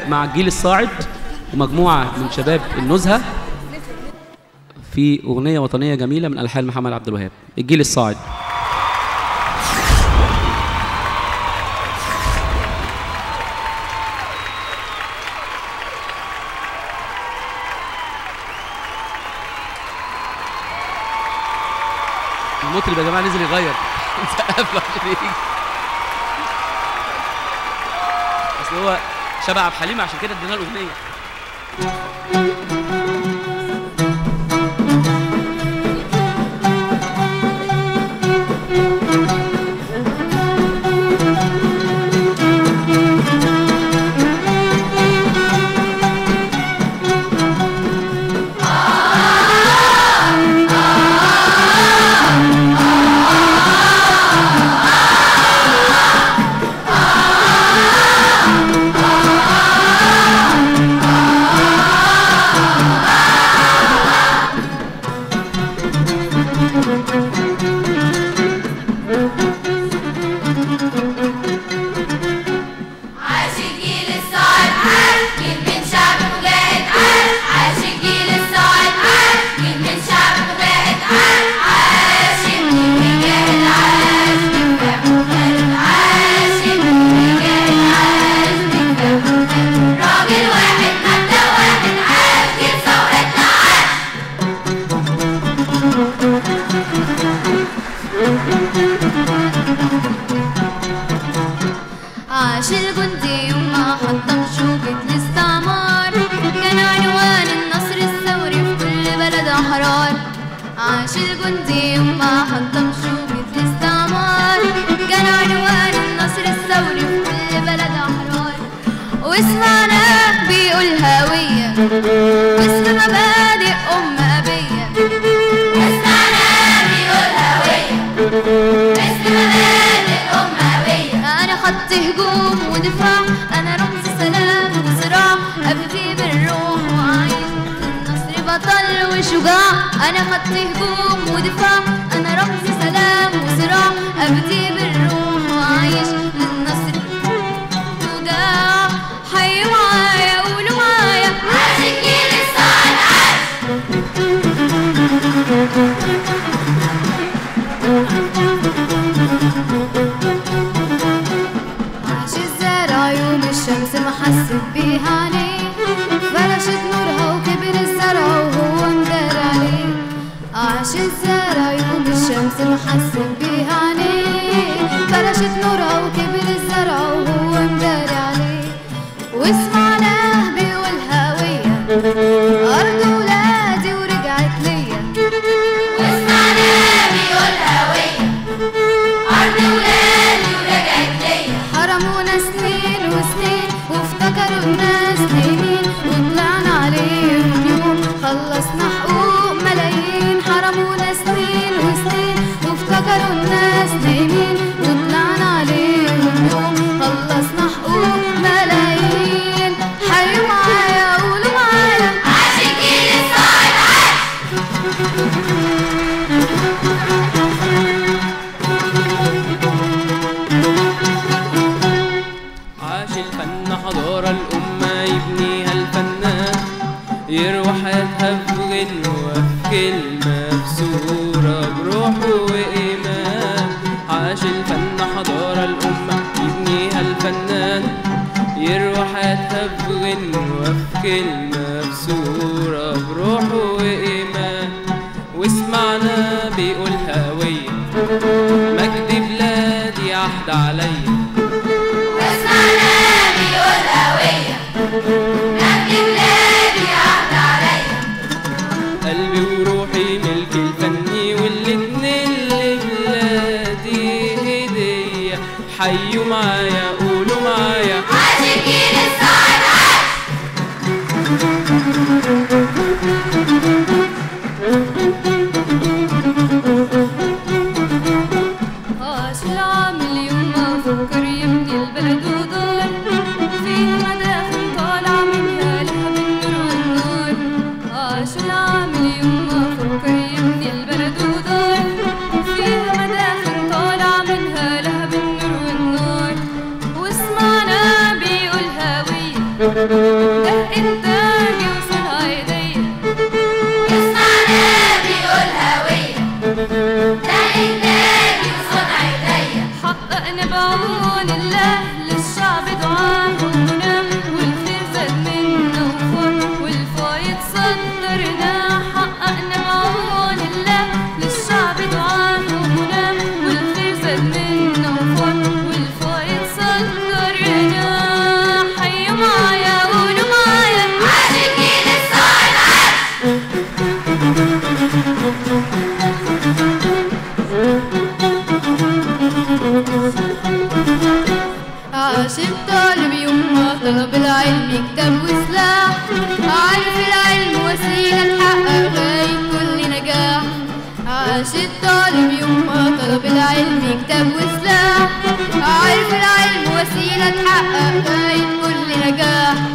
مع الجيل الصاعد ومجموعة من شباب النزهة في أغنية وطنية جميلة من ألحان محمد عبد الوهاب الجيل الصاعد المطرب يا جماعة نزل يغير سقف له عشان يجي اصل هو شبه عبد الحليم عشان كده ادينا له اغنيه عاش الجيل الصاعد عاش جيل من شعب مجاهد عاش عاش الجيل الصاعد عاش جيل من شعب مجاهد عاش عاش الجيل مجاهد عاش جيل مجاهد عاش الجيل مجاهد عاش جيل مجاهد راجل واحد مبدأ واحد عاش جيل ثورتنا عاش عاش الجندي وما حطم شوكة الاستعمار كان عنوان النصر الثوري في كل بلد أحرار عاش الجندي وما حطم شوكة الاستعمار كان عنوان النصر الثوري في كل بلد أحرار واسمعنا بيقول هوية واسم مبادئ أم أبية واسمعنا بيقول هوية اسم مبادئ أم أبية أنا خط هجوم ودفاع أنا رمز سلام وصراع أبكي بالروح وأعيش النصر بطل وشجاع أنا خط هجوم ودفاع أنا رمز سلام وصراع أبكي بالروح وأعيش للنصر شجاع حيوا معايا قولوا معايا عاش الجيل الصاعد عاش عاش الزرع يوم الشمس ما حست بيها عينيه فرشت نورها وكبر الزرع وهو مدار عليه عاش الزرع يوم الشمس ما حست بيها عينيه فرشت نورها وكبر الزرع وهو مدار عليه واسمعناه بيقول هوية أرض ولادي ورجعت ليا واسمعناه بيقول هوية أرض ولادي ورجعت ليا حرمونا سنين وسنين وافتكروا الناس نايمين وطلعنا عليهم يوم خلصنا حقوق ملايين حرمونا سنين وسنين وافتكروا الناس نايمين وطلعنا عليهم يوم خلصنا حقوق ملايين حيوا معايا قولوا معايا عاش الجيل الصاعد عاش عاش الفن حضارة الأمة يبنيها الفنان يروح حياتها في غنوة في كلمة في صورة بروح وإيمان عاش الفن حضارة الأمة يبنيها الفنان يروح حياتها في غنوة في كلمة في صورة بروح وإيمان واسمعنا بيقول هوية مجد بلادي عهد عليا واسمعنا بيقول هوية نبني بلادي عهد عليا قلبي وروحي ملك الفني والاتنين لبلادي هدية حيوا معايا قولوا معايا عاش الجيل الصاعد عاش عاش العامل يوم ما فكر يبني البلد ودار فيها مداخل طالعة منها لها بالنور والنار عاش العامل يوم ما فكر يبني البلد ودار فيها مداخل طالعة منها لها بالنور والنار واسمعنا بيقول هوية ده إنتاجي وصنع إيديا اسمعنا بيقول هوية ده إنتاجي وصنع إيديا حققنا بعون الله للشعب دعاء ومنام والخير زاد منا وفر والفايد صدرنا حققنا بعون الله للشعب دعاء ومنام والخير زاد منا وفر والفايد صدرنا حيوا معايا قولوا معايا عاش الجيل الصاعد عاش عاش الطالب يوم ما طلب العلم كتاب وسلاح عارف العلم وسيلة تحقق غاية كل نجاح عاش الطالب يوم ما طلب العلم كتاب وسلاح عارف العلم وسيلة تحقق غاية كل نجاح